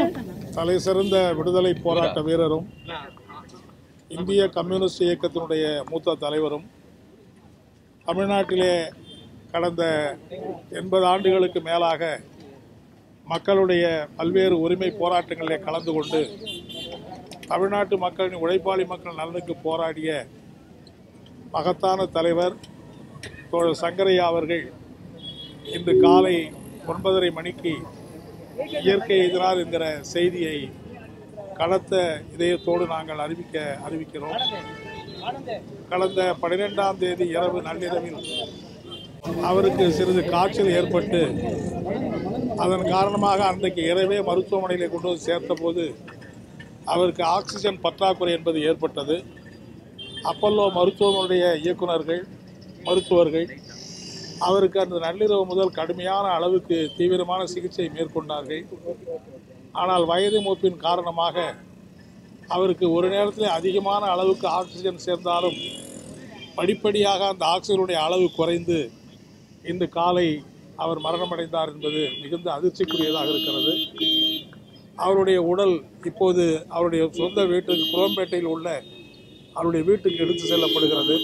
தலை சிறந்த விடுதலை போராட்ட வீரரும் இந்திய கம்யூனிஸ்ட் இயக்கத்தினுடைய மூத்த தலைவரும் தமிழ்நாட்டிலே கடந்த எண்பது ஆண்டுகளுக்கு மேலாக மக்களுடைய பல்வேறு உரிமை போராட்டங்களிலே கலந்து கொண்டு தமிழ்நாட்டு மக்களின் உழைப்பாளி மக்கள் நலனுக்கு போராடிய மகத்தான தலைவர் தோழர் சங்கரையா அவர்கள் இன்று காலை ஒன்பதரை மணிக்கு இயற்கை எதிரார் என்கிற செய்தியை கனத்த இதயத்தோடு நாங்கள் அறிவிக்க அறிவிக்கிறோம் கடந்த பன்னிரெண்டாம் தேதி இரவு நள்ளிரவில் அவருக்கு சிறிது காய்ச்சல் ஏற்பட்டு அதன் காரணமாக அன்றைக்கு இரவே மருத்துவமனையில் கொண்டு வந்து சேர்த்தபோது அவருக்கு ஆக்சிஜன் பற்றாக்குறை என்பது ஏற்பட்டது அப்பல்லோ மருத்துவமனையுடைய இயக்குனர்கள் மருத்துவர்கள் அவருக்கு அந்த நள்ளிரவு முதல் கடுமையான அளவுக்கு தீவிரமான சிகிச்சை மேற்கொண்டார்கள் ஆனால் வயது மூப்பின் காரணமாக அவருக்கு ஒரு நேரத்தில் அதிகமான அளவுக்கு ஆக்சிஜன் சேர்ந்தாலும் படிப்படியாக அந்த ஆக்சிஜனுடைய அளவு குறைந்து இன்று காலை அவர் மரணமடைந்தார் என்பது மிகுந்த அதிர்ச்சிக்குரியதாக இருக்கிறது அவருடைய உடல் இப்போது அவருடைய சொந்த வீட்டுக்கு குளம்பேட்டையில் உள்ள அவருடைய வீட்டுக்கு எடுத்து செல்லப்படுகிறது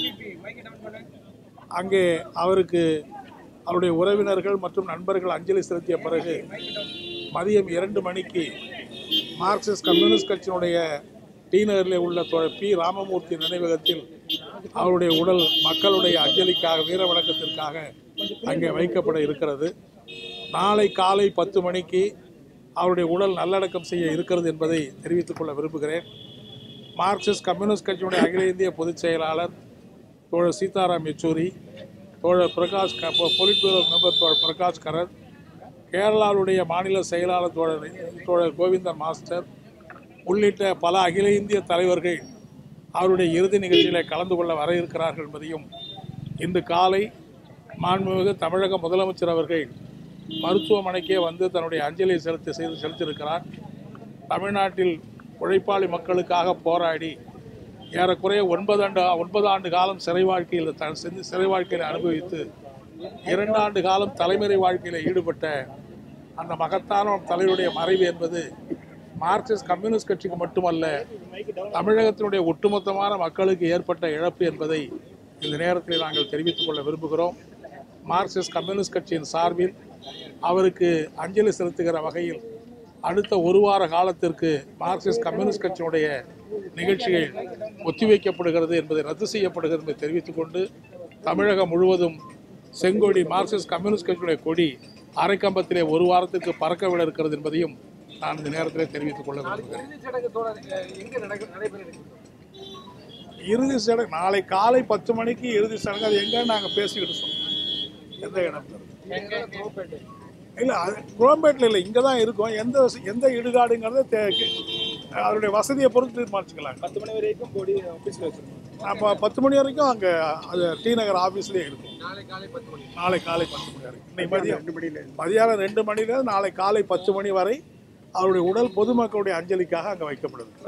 அங்கே அவருக்கு அவருடைய உறவினர்கள் மற்றும் நண்பர்கள் அஞ்சலி செலுத்திய பிறகு மதியம் இரண்டு மணிக்கு மார்க்சிஸ்ட் கம்யூனிஸ்ட் கட்சியினுடைய டி நகரில் உள்ள தோழர் பி ராமமூர்த்தி நினைவகத்தில் அவருடைய உடல் மக்களுடைய அஞ்சலிக்காக வீர வணக்கத்திற்காக அங்கே வைக்கப்பட இருக்கிறது நாளை காலை பத்து மணிக்கு அவருடைய உடல் நல்லடக்கம் செய்ய இருக்கிறது என்பதை தெரிவித்துக் கொள்ள விரும்புகிறேன் மார்க்சிஸ்ட் கம்யூனிஸ்ட் கட்சியினுடைய அகில இந்திய பொதுச் செயலாளர் தோழர் சீதாராம் யெச்சூரி தோழர் பிரகாஷ் க- பொலிட் பியூரோ மெம்பர் தோழர் பிரகாஷ் கரத் கேரளாவுடைய மாநில செயலாளர் தோழர் தோழர் கோவிந்தன் மாஸ்டர் உள்ளிட்ட பல அகில இந்திய தலைவர்கள் அவருடைய இறுதி நிகழ்ச்சியில் கலந்து கொள்ள வர இருக்கிறார்கள் என்பதையும் இன்று காலை மாண்புமிகு தமிழக முதலமைச்சர் அவர்கள் மருத்துவமனைக்கே வந்து தன்னுடைய அஞ்சலியை செலுத்தி செய்து செலுத்தியிருக்கிறார் தமிழ்நாட்டில் உழைப்பாளி மக்களுக்காக போராடி ஏறக்குறைய ஒன்பது ஆண்டு ஒன்பது ஆண்டு காலம் சிறை வாழ்க்கையில் த- சிறை- சிறை வாழ்க்கையில் அனுபவித்து இரண்டு ஆண்டு காலம் தலைமுறை வாழ்க்கையில் ஈடுபட்ட அந்த மகத்தான தலைவருடைய மறைவு என்பது மார்க்சிஸ்ட் கம்யூனிஸ்ட் கட்சிக்கு மட்டுமல்ல தமிழகத்தினுடைய ஒட்டுமொத்தமான மக்களுக்கு ஏற்பட்ட இழப்பு என்பதை இந்த நேரத்தில் நாங்கள் தெரிவித்துக் கொள்ள விரும்புகிறோம் மார்க்சிஸ்ட் கம்யூனிஸ்ட் கட்சியின் சார்பில் அவருக்கு அஞ்சலி செலுத்துகிற வகையில் அடுத்த ஒரு வார காலத்திற்கு மார்க்சிஸ்ட் கம்யூனிஸ்ட் கட்சியினுடைய நிகழ்ச்சிகள் ஒத்திவைக்கப்படுகிறது என்பதை ரத்து செய்யப்படுகிறது என்பதை தெரிவித்துக் கொண்டு தமிழகம் முழுவதும் செங்கொடி மார்க்சிஸ்ட் கம்யூனிஸ்ட் கட்சியுடைய கொடி அரைக்கம்பத்திலே ஒரு வாரத்திற்கு பறக்க விட இருக்கிறது என்பதையும் நான் இந்த நேரத்திலே தெரிவித்துக் கொள்ள விரும்புகிறேன் இறுதிச் சடங்கு தோழர் எங்க நடக்க- நடைபெற இருக்கிறது இறுதி சடங்கு நாளை காலை பத்து மணிக்கு இறுதி சடங்கு அது எங்கன்னு நாங்கள் பேசிக்கிட்டு சொன்னோம் எந்த இடத்துல இல்லை அது குளம்பேட்டில் இல்லை இங்கே தான் இருக்கும் எந்த வச- எந்த இடுகாடுங்கிறத தே- அவருடைய வசதியை பொறுத்து தீர்மானிச்சுக்கலாம் பத்து மணி வரைக்கும் கொடி ஆபீஸ்ல வச்சிருக்கோம் அப்போ பத்து மணி வரைக்கும் அங்கே அது டி நகர் ஆஃபீஸ்லேயே இருக்கும் நாளை காலை பத்து மணி நாளை காலை பத்து மணி வரை இன்னைக்கு மதியம் மதியானம் ரெண்டு மணிலேருந்து நாளை காலை பத்து மணி வரை அவருடைய உடல் பொதுமக்களுடைய அஞ்சலிக்காக அங்கே வைக்கப்படுது